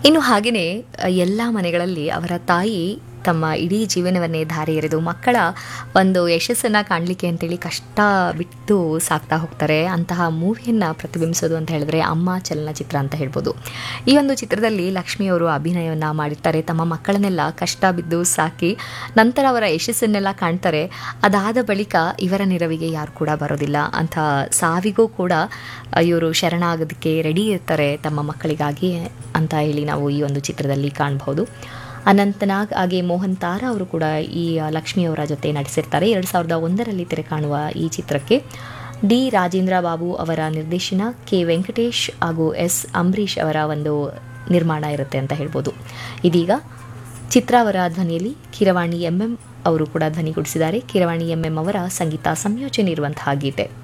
ಇನ್ನು ಹಾಗೆಯೇ ಎಲ್ಲ ಮನೆಗಳಲ್ಲಿ ಅವರ ತಾಯಿ ತಮ್ಮ ಇಡೀ ಜೀವನವನ್ನೇ ಧಾರೆ ಎರೆದು ಮಕ್ಕಳ ಒಂದು ಯಶಸ್ಸನ್ನು ಕಾಣಲಿಕ್ಕೆ ಅಂತೇಳಿ ಕಷ್ಟ ಬಿಟ್ಟು ಸಾಕ್ತಾ ಹೋಗ್ತಾರೆ ಅಂತಹ ಮೂವಿಯನ್ನು ಪ್ರತಿಬಿಂಬಿಸೋದು ಅಂತ ಹೇಳಿದ್ರೆ ಅಮ್ಮ ಚಲನಚಿತ್ರ ಅಂತ ಹೇಳ್ಬೋದು ಈ ಒಂದು ಚಿತ್ರದಲ್ಲಿ ಲಕ್ಷ್ಮಿಯವರು ಅಭಿನಯವನ್ನು ಮಾಡಿರ್ತಾರೆ ತಮ್ಮ ಮಕ್ಕಳನ್ನೆಲ್ಲ ಕಷ್ಟ ಬಿದ್ದು ಸಾಕಿ ನಂತರ ಅವರ ಯಶಸ್ಸನ್ನೆಲ್ಲ ಕಾಣ್ತಾರೆ ಅದಾದ ಬಳಿಕ ಇವರ ನೆರವಿಗೆ ಯಾರು ಕೂಡ ಬರೋದಿಲ್ಲ ಅಂತ ಸಾವಿಗೂ ಕೂಡ ಇವರು ಶರಣಾಗೋದಕ್ಕೆ ರೆಡಿ ಇರ್ತಾರೆ ತಮ್ಮ ಮಕ್ಕಳಿಗಾಗಿ ಅಂತ ಹೇಳಿ ನಾವು ಈ ಒಂದು ಚಿತ್ರದಲ್ಲಿ ಕಾಣಬಹುದು ಅನಂತನಾಗ್ ಹಾಗೆ ಮೋಹನ್ ತಾರ ಅವರು ಕೂಡ ಈ ಲಕ್ಷ್ಮಿಯವರ ಜೊತೆ ನಟಿಸಿರ್ತಾರೆ ಎರಡು ಸಾವಿರದ ಒಂದರಲ್ಲಿ ತೆರೆ ಕಾಣುವ ಈ ಚಿತ್ರಕ್ಕೆ ಡಿ ರಾಜೇಂದ್ರ ಬಾಬು ಅವರ ನಿರ್ದೇಶನ ಕೆ ವೆಂಕಟೇಶ್ ಹಾಗೂ ಎಸ್ ಅಂಬರೀಷ್ ಅವರ ಒಂದು ನಿರ್ಮಾಣ ಇರುತ್ತೆ ಅಂತ ಹೇಳ್ಬೋದು ಇದೀಗ ಚಿತ್ರ ಅವರ ಧ್ವನಿಯಲ್ಲಿ ಕಿರವಾಣಿ ಎಂ ಎಂ ಅವರು ಕೂಡ ಧ್ವನಿಗೂಡಿಸಿದ್ದಾರೆ ಕಿರವಾಣಿ ಎಂ ಎಂ ಅವರ ಸಂಗೀತ ಸಂಯೋಜನೆ ಇರುವಂತಹ ಗೀತೆ